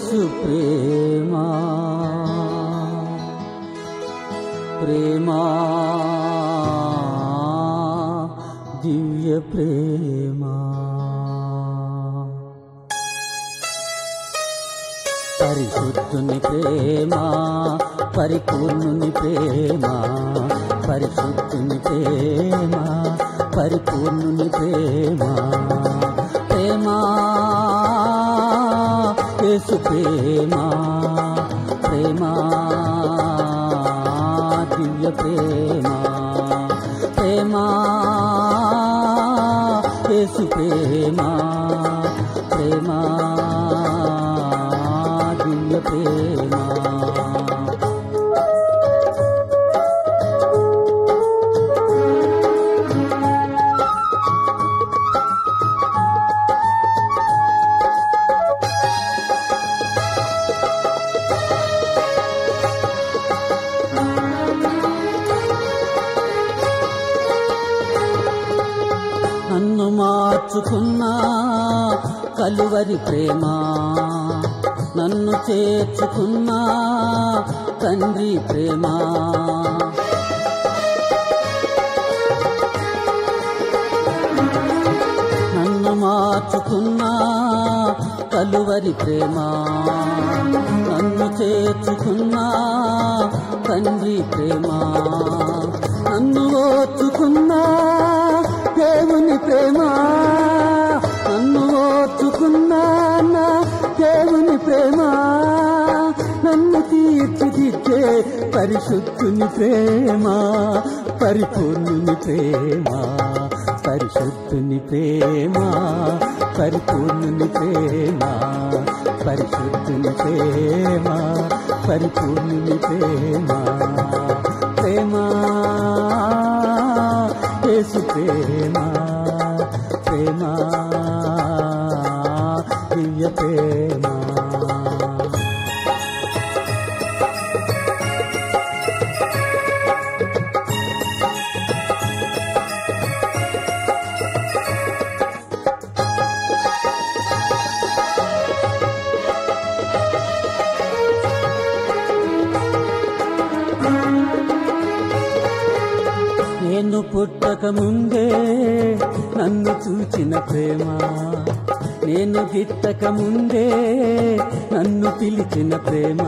యేసు ప్రేమ ప్రేమ దివ్య ప్రేమ పరిశుద్ధుని ప్రేమ పరిపూర్ణుని ప్రేమ పరిశుద్ధుని ప్రేమ పరిపూర్ణుని ప్రేమ ప్రేమ యేసు ప్రేమ ప్రేమ దివ్య ప్రేమ ప్రేమ యేసు ప్రేమ ప్రేమ దివ్య ప్రేమ నన్ను మార్చుకున్నా కలువరి ప్రేమ నన్ను చేర్చుకున్నా తండ్రి ప్రేమ నన్ను మార్చుకున్నా కలువరి ప్రేమ నన్ను చేర్చుకున్నా తండ్రి ప్రేమ నన్ను ఓర్చుకున్నా దేవుని ప్రేమ నన్ను ఓర్చుకున్నా నా దేవుని ప్రేమ నన్ను తీర్చిదిద్దే పరిశుద్ధుని ప్రేమ పరిపూర్ణుని ప్రేమ పరిశుద్ధుని ప్రేమ పరిపూర్ణుని ప్రేమ పరిశుద్ధుని ప్రేమ పరిపూర్ణుని ప్రేమ ప్రేమ యేసు ప్రేమ ప్రేమ దివ్య ప్రేమ నేను పుట్టక ముందే నన్ను చూచిన ప్రేమ నేను గిట్టక ముందే నన్ను పిలిచిన ప్రేమ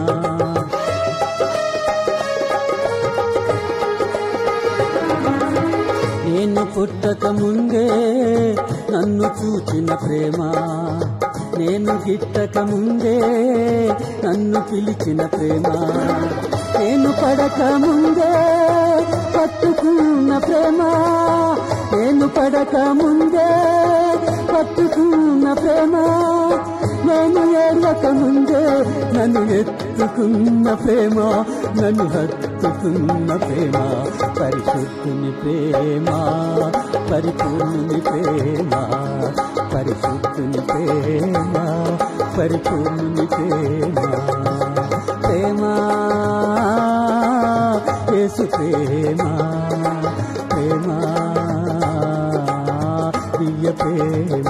నేను పుట్టక ముందే నన్ను చూచిన ప్రేమ నేను గిట్టక ముందే నన్ను పిలిచిన ప్రేమ నేను పడక ముందే పట్టుకున్న ప్రేమ నేను పడక ముందే పట్టుకున్న ప్రేమ నేను ఏడక ముందే నన్ను ఎత్తుకున్న ప్రేమ నన్ను హత్తుకున్న ప్రేమ పరిశుద్ధుని ప్రేమ పరిపూర్ణుని ప్రేమ పరిశుద్ధుని ప్రేమ పరిపూర్ణుని ప్రేమ ప్రేమ యేసు ప్రేమ ప్రేమ దివ్య ప్రేమ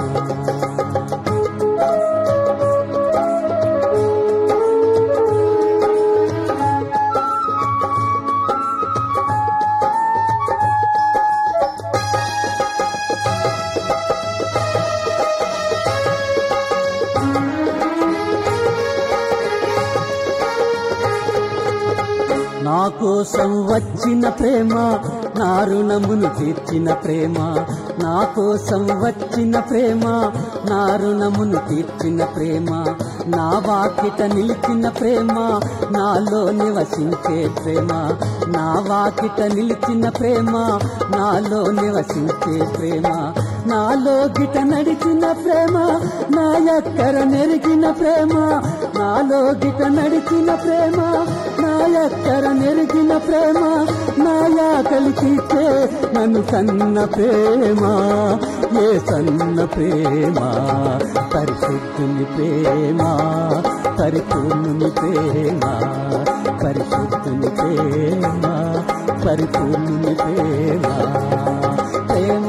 నా కోసం వచ్చిన ప్రేమ నా రుణమును తీర్చిన ప్రేమ నా కోసం వచ్చిన ప్రేమ నా రుణమును తీర్చిన ప్రేమ నా వాకిట నిలిచిన ప్రేమ నాలో నివసించే ప్రేమ నా వాకిట నిలిచిన ప్రేమ నాలో నివసించే ప్రేమ నాలో గిట నడిచిన ప్రేమ నా ఎక్కర నెరిగిన ప్రేమ నాలో గిట నడిచిన ప్రేమ నా ఎక్కర నెరిగిన ప్రేమ నా యాకలి తీర్చే నన్ను సన్న ప్రేమ ఏ సన్న ప్రేమ పరిశుద్ధుని ప్రేమ పరిపూర్ణుని ప్రేమ పరిశుద్ధుని ప్రేమ పరిపూర్ణుని ప్రేమ ప్రేమ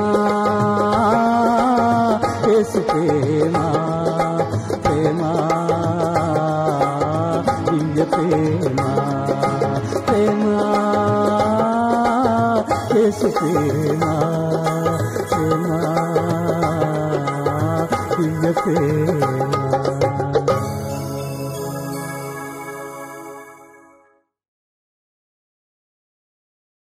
యేసు ప్రేమ ప్రేమ ప్రేమ ప్రేమ యేసు ప్రేమ ప్రేమ దివ్య ప్రేమ